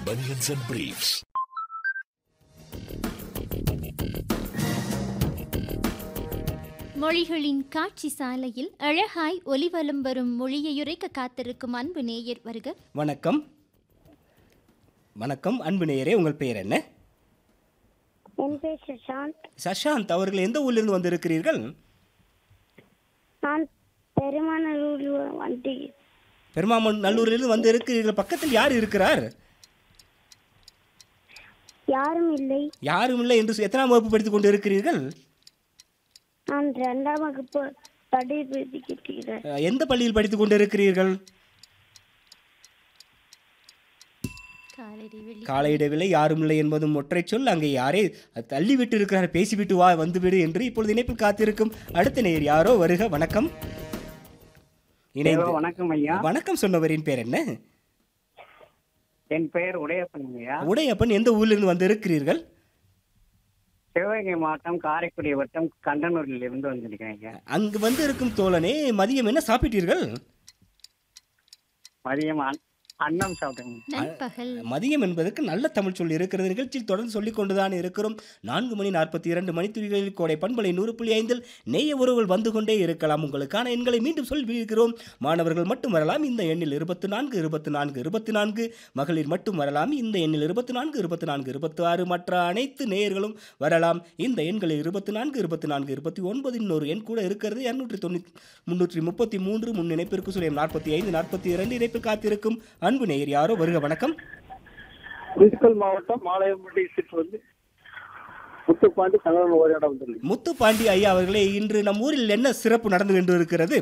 Bunions and Briefs. மொழிகளின் காட்சி சாலையில் அழகாய் ஒலிவலம் வரும் மொழியையுரைக்க காத்திருக்கும் அன்பு நேயர் வருக வணக்கம் வணக்கம் அன்பு நேயரே உங்கள் பெயர் என்ன என் பேர் சுஷாந்த் சஷாந்த் அவர்கள் எந்த ஊரிலிருந்து வந்திருக்கிறீர்கள் நான் பெருமானூர் வந்து பெருமாமன் நல்லூரிலிருந்து வந்திருக்கிறீர்கள் பக்கத்தில் யார் இருக்கிறார் யாரும் இல்லை யாரும் இல்லை என்று சொ- எத்தனாம் வகுப்பு படித்துக் கொண்டு இருக்கிறீர்கள் நான் இரண்டாம் வகுப்பு படிப்பிருக்கிறேன் அஹ், எந்த பள்ளியில் படித்துக் கொண்டு இருக்கிறீர்கள் காலடி வெளி கால இடைவேளை யாரும் இல்லை என்பதும் ஒற்றை சொல் அங்கே யாரே தள்ளிவிட்டு இருக்கிறார் பேசிவிட்டு வா வந்துவிடு என்று இப்பொழுது இணைப்பில் காத்திருக்கும் அடுத்த நேயர் யாரோ வருக வணக்கம் இணைந்து ஹலோ வணக்கம் ஐயா வணக்கம் சொன்னவரின் பேர் என்ன என் பெயர் உடையப்பன் ஐயா உடையப்பன் எந்த ஊரிலிருந்து வந்திருக்கிறீர்கள் சிவகங்கை மாவட்டம் காரைக்குடி வட்டம் கண்டனூரில் இருந்து வந்திருக்கேன் ஐயா அங்கு வந்து இருக்கும் தோழனே மதியம் என்ன சாப்பிட்டீர்கள் மதியம் அன்- அன்னம் சாப்பிட்டேங்க நண்பகல் மதியம் என்பதற்கு நல்ல தமிழ் சொல் இருக்கிறது நிகழ்ச்சியில் தொடர்ந்து சொல்லிக் கொண்டுதான் இருக்கிறோம் நான்கு மணி நாற்பத்தி இரண்டு மணித்துளிகளில் கோடை பண்பலை நூறு புள்ளி ஐந்தில் நேய உறவுகள் வந்து கொண்டே இருக்கலாம் உங்களுக்கான எண்களை மீண்டும் சொல்லியிருக்கிறோம் மாணவர்கள் மட்டும் வரலாம் இந்த எண்ணில் இருபத்தி நான்கு இருபத்தி நான்கு இருபத்தி நான்கு மகளிர் மட்டும் வரலாம் இந்த எண்ணில் இருபத்தி நான்கு இருபத்தி நான்கு இருபத்தி ஆறு மற்ற அனைத்து நேயர்களும் வரலாம் இந்த எண்களில் இருபத்தி நான்கு இருபத்தி நான்கு இருபத்தி ஒன்பது இன்னொரு எண் கூட இருக்கிறது இரநூற்றி தொண்ணூற்றி முன்னூற்றி முப்பத்தி மூன்று முன் இணைப்பிற்கு சுழியம் நாற்பத்தி ஐந்து நாற்பத்தி இரண்டு இணைப்பில் காத்திருக்கும் அன்பு நேயர் யாரோ வருக வணக்கம் திண்டுக்கல் மாவட்டம் மாலையம்பட்டி டிஸ்ட்ரிக்ட் வந்து முத்துப்பாண்டி சங்கரன் ஒரு இடம் வந்துள்ளது முத்து பாண்டி ஐயா அவர்களே இன்று நம் ஊரில் என்ன சிறப்பு நடந்து கொண்டு இருக்கிறது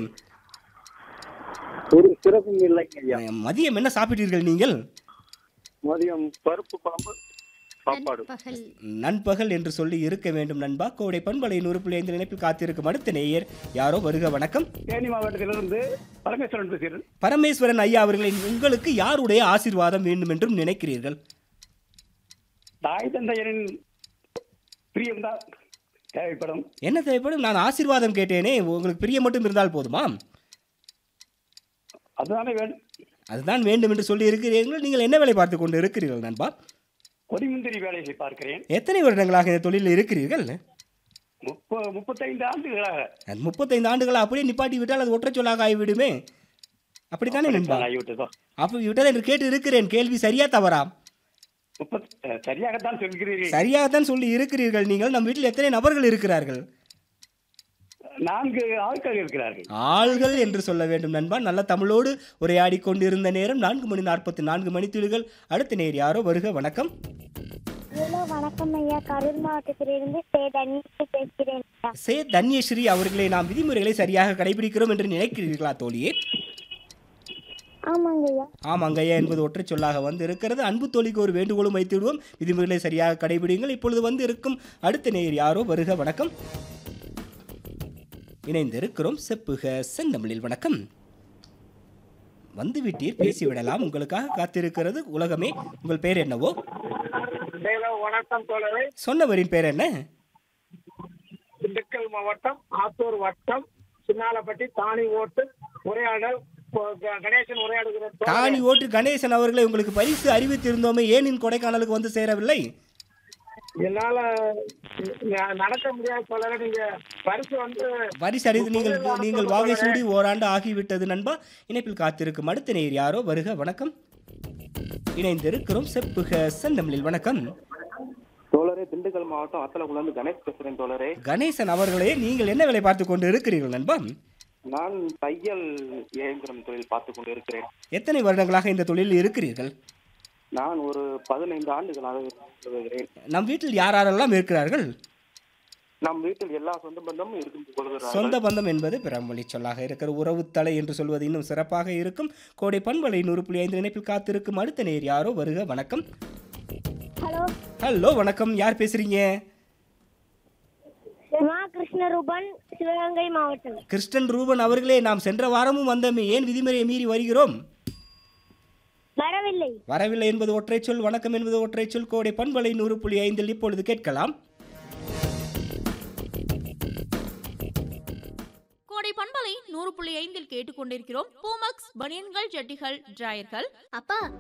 ஒரு சிறப்பும் இல்லைங்க ஐயா மதியம் என்ன சாப்பிட்டீர்கள் நீங்கள் மதியம் பருப்பு குழம்பு சாப்பாடு நண்பகல் நண்பகல் என்று சொல்லி இருக்க வேண்டும் நண்பா கோடை பண்பலை நூறு புள்ளி ஐந்து இணைப்பில் காத்திருக்கும் அடுத்த நேயர் யாரோ வருக வணக்கம் தேனி மாவட்டத்திலிருந்து பரமேஸ்வரன் பேசுகிறேன் பரமேஸ்வரன் ஐயா அவர்களே உங்களுக்கு யாருடைய ஆசீர்வாதம் வேண்டும் என்றும் நினைக்கிறீர்கள் தாய் தந்தையரின் பிரியம்தான் தேவைப்படும் என்ன தேவைப்படும் நான் ஆசீர்வாதம் கேட்டேனே உங்களுக்கு பிரியம் மட்டும் இருந்தால் போதுமா அதுதானே வேண்டும் அதுதான் வேண்டும் என்று சொல்லி இருக்கிறீர்கள் நீங்கள் என்ன வேலை பார்த்து கொண்டு இருக்கிறீர்கள் நண்பா கொடிமுந்திரி வேலையை பார்க்கிறேன் எத்தனை வருடங்களாக இந்த தொழிலில் இருக்கிறீர்கள் முப்ப முப்பத்தைந்து ஆண்டுகளாக அது முப்பத்தைந்து ஆண்டுகள் அப்படியே நிப்பாட்டி விட்டால் அது ஒற்றைச் சொல்லாக ஆகிவிடுமே அப்படித்தானே நண்பா ஆகிவிட்டதோ அப்படி விட்டதை என்று கேட்டு இருக்கிறேன் கேள்வி சரியா தவறா முப்பத் சரியாகத்தான் சொல்கிறீர்கள் சரியாகத்தான் சொல்லி இருக்கிறீர்கள் நீங்கள் நம் வீட்டில் எத்தனை நபர்கள் இருக்கிறார்கள் நான்கு ஆட்கள் இருக்கிறார்கள் ஆள்கள் என்று சொல்ல வேண்டும் நண்பா நல்ல தமிழோடு உரையாடி கொண்டிருந்த நேரம் நான்கு மணி நாற்பத்தி நான்கு மணித்துளிகள் அடுத்த நேர் யாரோ வருக வணக்கம் ஹலோ வணக்கம் ஐயா கரூர் மாவட்டத்திலிருந்து சே தனிஷ் பேசுகிறேன் ஐயா சே தன்யஸ்ரீ அவர்களே நாம் விதிமுறைகளை சரியாக கடைபிடிக்கிறோம் என்று நினைக்கிறீர்களா தோழியே ஆமாங்க ஐயா ஆமாங்க ஐயா என்பது ஒற்றை சொல்லாக வந்து இருக்கிறது அன்பு தோழிக்கு ஒரு வேண்டுகோளும் வைத்து விடுவோம் விதிமுறைகளை சரியாக கடைபிடிங்கள் இப்பொழுது வந்து இருக்கும் அடுத்த நேயர் யாரோ வருக வணக்கம் இணைந்திருக்கிறோம் செப்புக செந்தமிழில் வணக்கம் வந்துவிட்டீர் பேசிவிடலாம் உங்களுக்காக காத்திருக்கிறது உலகமே உங்கள் பெயர் என்னவோ வணக்கம் தோழரே சொன்னவரின் பேர் என்ன திண்டுக்கல் மாவட்டம் ஆத்தூர் வட்டம் சின்னாலப்பட்டி தானி ஓட்டு உரையாடல் கணேசன் உரையாடுகிற தானி ஓட்டு கணேசன் அவர்களை உங்களுக்கு பரிசு அறிவித்திருந்தோமே ஏன் இன் கொடைக்கானலுக்கு வந்து சேரவில்லை என்னால ந- நடக்க முடியாத தோழரே நீங்க பரிசு வந்து பரிசு அறிந்து நீங்கள் நீங்கள் வாகை சூடி ஓராண்டு ஆகிவிட்டது நண்பா இணைப்பில் காத்திருக்கும் அடுத்த நேர் யாரோ வருக வணக்கம் இணைந்திருக்கிறோம் செப்புக செந்தமிழில் வணக்கம் தோழரே திண்டுக்கல் மாவட்டம் அத்தலகுளந்து கணேஷ் பேசுறேன் தோழரே கணேசன் அவர்களே நீங்கள் என்ன வேலை பார்த்து கொண்டு இருக்கிறீர்கள் நண்பா நான் தையல் இயந்திரம் தொழில் பார்த்து கொண்டு இருக்கிறேன் எத்தனை வருடங்களாக இந்த தொழிலில் இருக்கிறீர்கள் நான் ஒரு பதினைந்து ஆண்டுகளாக வருகிறேன் நம் வீட்டில் யார் யாரெல்லாம் இருக்கிறார்கள் நம் வீட்டில் எல்லா சொந்த பந்தமும் இருந்து கொள்கிறார்கள் சொந்த பந்தம் என்பது பிறமொழி சொல்லாக இருக்கிற உறவு தலை என்று சொல்வது இன்னும் சிறப்பாக இருக்கும் கோடை பண்பலை நூறு புள்ளி ஐந்து இணைப்பில் காத்திருக்கும் அடுத்த நேர் யாரோ வருக வணக்கம் ஹலோ ஹலோ வணக்கம் யார் பேசுறீங்க மா கிருஷ்ணரூபன் சிவகங்கை மாவட்டம் கிறிஸ்டன் ரூபன் அவர்களே நாம் சென்ற வாரமும் வந்தோமே ஏன் விதிமுறையை மீறி வருகிறோம் வரவில்லை வரவில்லை என்பது ஒற்றைச் சொல் வணக்கம் என்பது ஒற்றைச் சொல் கோடை பண்பலை நூறு புள்ளி ஐந்தில் இப்பொழுது கேட்கலாம் கோடை பண்பலை நூறு புள்ளி ஐந்தில் கேட்டுக்கொண்டிருக்கிறோம் பூமக்ஸ் பனியன்கள் ஜட்டிகள் டிராயர்கள் அப்பா